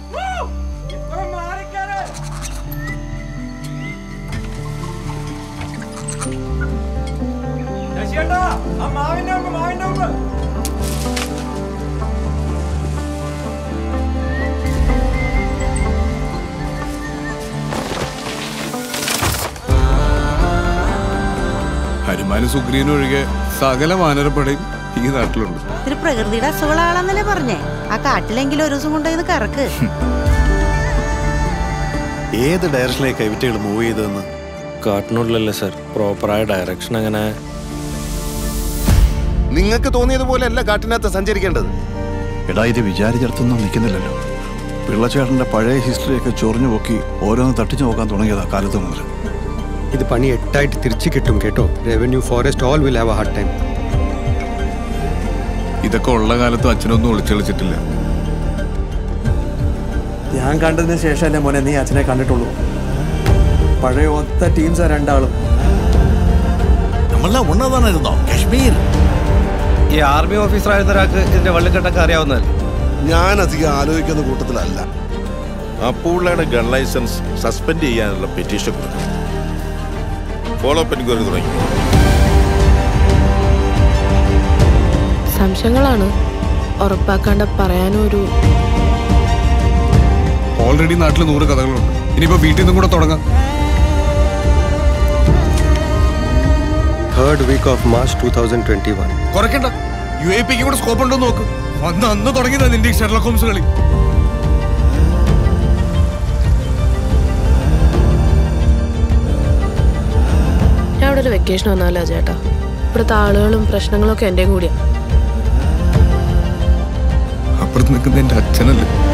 ശശിയേട്ടാ ആ മാവിന്റെ മുമ്പ് മാവിന്റെ മുമ്പ് ഹനുമാനും സുഗ്രീനും ഒഴികെ സകല വാനരപ്പടയും ഈ നാട്ടിലുണ്ട് ഇത്തിരി പ്രകൃതിയുടെ അസുഖമുള്ള ആളെന്നല്ലേ പറഞ്ഞേ ആ കാട്ടിലെങ്കിലും ഒരു ദിവസം കൊണ്ടുപോയി കറക്ക് ഏത് ഡയറക്ഷനിലേക്ക് കൈവിറ്റുകൾ മൂവ് ചെയ്തതെന്ന് കാട്ടിനുള്ളിലല്ലേ സർ പ്രോപ്പറായ ഡയറക്ഷൻ അങ്ങനെ നിങ്ങൾക്ക് തോന്നിയതുപോലെ അല്ല കാട്ടിനകത്ത് സഞ്ചരിക്കേണ്ടത് എടാ ഇത് വിചാരിച്ചിടത്തൊന്നും നിൽക്കുന്നില്ലല്ലോ പിള്ളച്ചേട്ടന്റെ പഴയ ഹിസ്റ്ററിയൊക്കെ ചൊറിഞ്ഞു പൊക്കി ഓരോന്ന് തട്ടിച്ചു നോക്കാൻ തുടങ്ങിയതാ കാലത്ത് മുതൽ ഇത് പണി എട്ടായിട്ട് തിരിച്ചു കിട്ടും കേട്ടോ revenue forest all will have a hard time ഇതൊക്കെ ഉള്ള കാലത്തും അച്ഛനൊന്നും ഒളിച്ചളിച്ചിട്ടില്ല ഞാൻ കണ്ടതിന് ശേഷം എൻ്റെ മോനെ നീ അച്ഛനെ കണ്ടിട്ടുള്ളൂ പഴയ ഒത്ത ടീംസാ രണ്ടാളും നമ്മളെ ഉണ്ണതാണിരുന്നോ കശ്മീർ ഈ ആർമി ഓഫീസർ ആയിരുന്ന ഒരാൾക്ക് ഇതിന്റെ വള്ളിക്കെട്ടൊക്കെ അറിയാവുന്നതല്ലേ ഞാൻ അധികം ആലോചിക്കുന്ന കൂട്ടത്തിലല്ല അപ്പുള്ളയുടെ ഗൺ ലൈസൻസ് സസ്പെൻഡ് ചെയ്യാനുള്ള പെറ്റീഷൻ കൊടുക്കും ഫോളോ അപ്പ് എൻക്വയറി തുടങ്ങി സംശയങ്ങളാണ് ഉറപ്പാക്കാണ്ട് പറയാനും ഒരു ഓൾറെഡി നാട്ടിൽ നൂറ് കഥകളുണ്ട് ഇനിയിപ്പോ വീട്ടിൽ നിന്നും കൂടെ തുടങ്ങാം third week of March two thousand twenty one കുറയ്ക്കണ്ട യു എ പിക്ക് കൂടെ സ്കോപ്പ് ഉണ്ടോ എന്ന് നോക്ക് അന്ന് അന്ന് തുടങ്ങിയതാ നിന്റെ ഈ ഷെർലക് ഹോംസ് കളി ഞാൻ ഇവിടെ ഒരു വെക്കേഷൻ വന്നാലോ ചേട്ടാ ഇവിടുത്തെ ആളുകളും പ്രശ്നങ്ങളും ഒക്കെ എൻ്റെയും കൂടിയാ അപ്പുറത്ത് നിൽക്കുന്ന എന്റെ അച്ഛനല്ലേ